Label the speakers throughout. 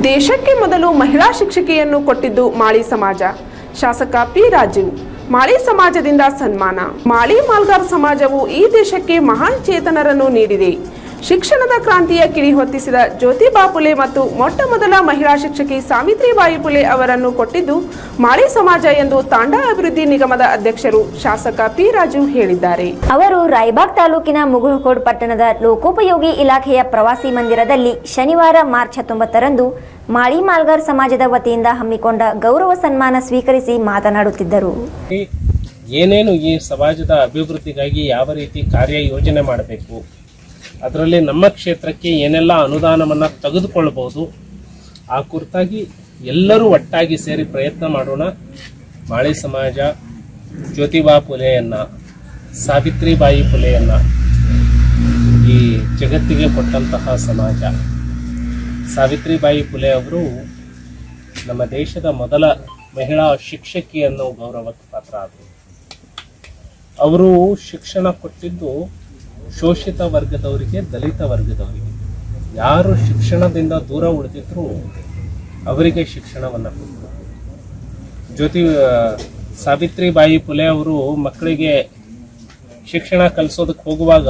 Speaker 1: ದೇಶಕ್ಕೆ ಮೊದಲು ಮಹಿಳಾ ಶಿಕ್ಷಕಿಯನ್ನು ಕೊಟ್ಟಿದ್ದು ಮಾಳಿ ಸಮಾಜ ಶಾಸಕ ಪಿ ರಾಜು ಮಾಳಿ ಸಮಾಜದಿಂದ ಸನ್ಮಾನ ಮಾಳಿ ಮಾಲ್ಗಾರ್ ಸಮಾಜವು ಈ ದೇಶಕ್ಕೆ ಮಹಾನ್ ಚೇತನರನ್ನು ನೀಡಿದೆ ಶಿಕ್ಷಣದ ಕ್ರಾಂತಿಯ ಕಿಡಿ ಹೊತ್ತಿಸಿದ ಜ್ಯೋತಿಬಾ ಫುಲೆ ಮತ್ತು ಮೊಟ್ಟ ಮೊದಲ ಮಹಿಳಾ ಶಿಕ್ಷಕಿ ಸಾವಿತ್ರಿಬಾಯಿ ಫುಲೆ ಅವರನ್ನು ಕೊಟ್ಟಿದ್ದು ಮಾಳಿ ಸಮಾಜ ಎಂದು ತಾಂಡಾ ಅಭಿವೃದ್ಧಿ ನಿಗಮದ ಅಧ್ಯಕ್ಷರು ಶಾಸಕ ಪಿ ರಾಜು ಹೇಳಿದ್ದಾರೆ
Speaker 2: ಅವರು ರಾಯಬಾಗ್ ತಾಲೂಕಿನ ಮುಗುಳಕೋಡ್ ಪಟ್ಟಣದ ಲೋಕೋಪಯೋಗಿ ಇಲಾಖೆಯ ಪ್ರವಾಸಿ ಮಂದಿರದಲ್ಲಿ ಶನಿವಾರ ಮಾರ್ಚ್ ಹತ್ತೊಂಬತ್ತರಂದು ಮಾಳಿ ಮಾಲ್ಗಾರ್ ಸಮಾಜದ ವತಿಯಿಂದ ಹಮ್ಮಿಕೊಂಡ ಗೌರವ ಸನ್ಮಾನ ಸ್ವೀಕರಿಸಿ ಮಾತನಾಡುತ್ತಿದ್ದರು
Speaker 3: ಏನೇನು ಈ ಸಮಾಜದ ಅಭಿವೃದ್ಧಿಗಾಗಿ ಯಾವ ರೀತಿ ಕಾರ್ಯ ಯೋಜನೆ ಮಾಡಬೇಕು ಅದರಲ್ಲಿ ನಮ್ಮ ಕ್ಷೇತ್ರಕ್ಕೆ ಏನೆಲ್ಲ ಅನುದಾನವನ್ನು ತೆಗೆದುಕೊಳ್ಬೋದು ಆ ಕುರಿತಾಗಿ ಎಲ್ಲರೂ ಒಟ್ಟಾಗಿ ಸೇರಿ ಪ್ರಯತ್ನ ಮಾಡೋಣ ಮಾಳಿ ಸಮಾಜ ಜ್ಯೋತಿಬಾ ಫುಲೆಯನ್ನ ಸಾವಿತ್ರಿಬಾಯಿ ಫುಲೆಯನ್ನ ಈ ಜಗತ್ತಿಗೆ ಕೊಟ್ಟಂತಹ ಸಮಾಜ ಸಾವಿತ್ರಿಬಾಯಿ ಫುಲೆ ಅವರು ನಮ್ಮ ದೇಶದ ಮೊದಲ ಮಹಿಳಾ ಶಿಕ್ಷಕಿ ಅನ್ನೋ ಗೌರವಕ್ಕೆ ಪಾತ್ರ ಆದರು ಅವರು ಶಿಕ್ಷಣ ಕೊಟ್ಟಿದ್ದು ಶೋಷಿತ ವರ್ಗದವರಿಗೆ ದಲಿತ ವರ್ಗದವರಿಗೆ ಯಾರು ಶಿಕ್ಷಣದಿಂದ ದೂರ ಉಳಿದಿದ್ರು ಅವರಿಗೆ ಶಿಕ್ಷಣವನ್ನು ಕೊಟ್ಟರು ಜ್ಯೋತಿ ಆ, ಸಾವಿತ್ರಿಬಾಯಿ ಫುಲೆ ಅವರು ಮಕ್ಕಳಿಗೆ ಶಿಕ್ಷಣ ಕಲಿಸೋದಕ್ಕೆ ಹೋಗುವಾಗ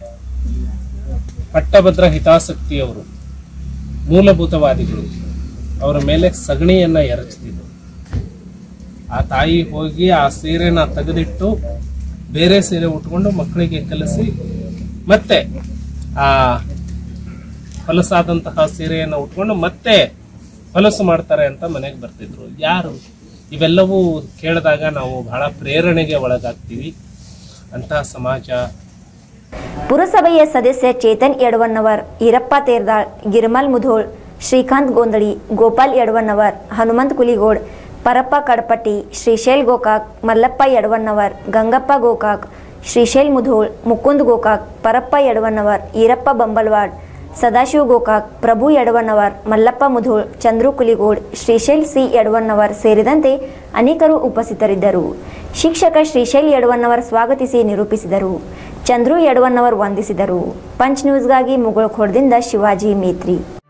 Speaker 3: ಪಟ್ಟಭದ್ರ ಹಿತಾಸಕ್ತಿಯವರು ಮೂಲಭೂತವಾದಿಗಳು ಅವರ ಮೇಲೆ ಸಗಣಿಯನ್ನ ಎರಚ್ತಿದ್ರು ಆ ತಾಯಿ ಹೋಗಿ ಆ ಸೀರೆನ ತೆಗೆದಿಟ್ಟು ಬೇರೆ ಸೀರೆ ಉಟ್ಕೊಂಡು ಮಕ್ಕಳಿಗೆ ಕಲಿಸಿ ಮತ್ತೆ ಆ ಹೊಲಸಾದಂತಹ ಸೀರೆಯನ್ನು ಉಟ್ಕೊಂಡು ಮತ್ತೆ ಹೊಲಸು ಮಾಡ್ತಾರೆ ಅಂತ ಮನೆಗೆ ಬರ್ತಿದ್ರು ಯಾರು ಇವೆಲ್ಲವೂ ಕೇಳಿದಾಗ ನಾವು ಬಹಳ ಪ್ರೇರಣೆಗೆ ಒಳಗಾಗ್ತೀವಿ ಅಂತಹ ಸಮಾಜ
Speaker 2: ಪುರಸಭೆಯ ಸದಸ್ಯ ಚೇತನ್ ಯಡವನ್ನವರ್ ಈರಪ್ಪ ತೇರ್ದಾಳ್ ಗಿರ್ಮಲ್ ಮುಧೋಳ್ ಶ್ರೀಕಾಂತ್ ಗೋಂದಳಿ ಗೋಪಾಲ್ ಯಡವನ್ನವರ್ ಹನುಮಂತ್ ಕುಲಿಗೋಡ್ ಪರಪ್ಪ ಕಡಪಟ್ಟಿ ಶ್ರೀಶೈಲ್ ಗೋಕಾಕ್ ಮಲ್ಲಪ್ಪ ಯಡವನ್ನವರ್ ಗಂಗಪ್ಪ ಗೋಕಾಕ್ ಶ್ರೀಶೈಲ್ ಮುಧೋಳ್ ಮುಕುಂದ್ ಗೋಕಾಕ್ ಪರಪ್ಪ ಯಡವನ್ನವರ್ ಈರಪ್ಪ ಬಂಬಲ್ವಾಡ್ ಸದಾಶಿವ ಗೋಕಾಕ್ ಪ್ರಭು ಯಡವನ್ನವರ್ ಮಲ್ಲಪ್ಪ ಮುಧೋಳ್ ಚಂದ್ರು ಕುಲಿಗೋಡ್ ಶ್ರೀಶೈಲ್ ಸಿ ಯಡವನ್ನವರ್ ಸೇರಿದಂತೆ ಅನೇಕರು ಉಪಸ್ಥಿತರಿದ್ದರು ಶಿಕ್ಷಕ ಶ್ರೀಶೈಲ್ ಯಡವನ್ನವರ್ ಸ್ವಾಗತಿಸಿ ನಿರೂಪಿಸಿದರು ಚಂದ್ರು ಯಡವನ್ನವರ್ ವಂದಿಸಿದರು ಪಂಚ್ ನ್ಯೂಸ್ಗಾಗಿ ಮುಗುಳ್ಖೋಡ್ದಿಂದ ಶಿವಾಜಿ ಮೇತ್ರಿ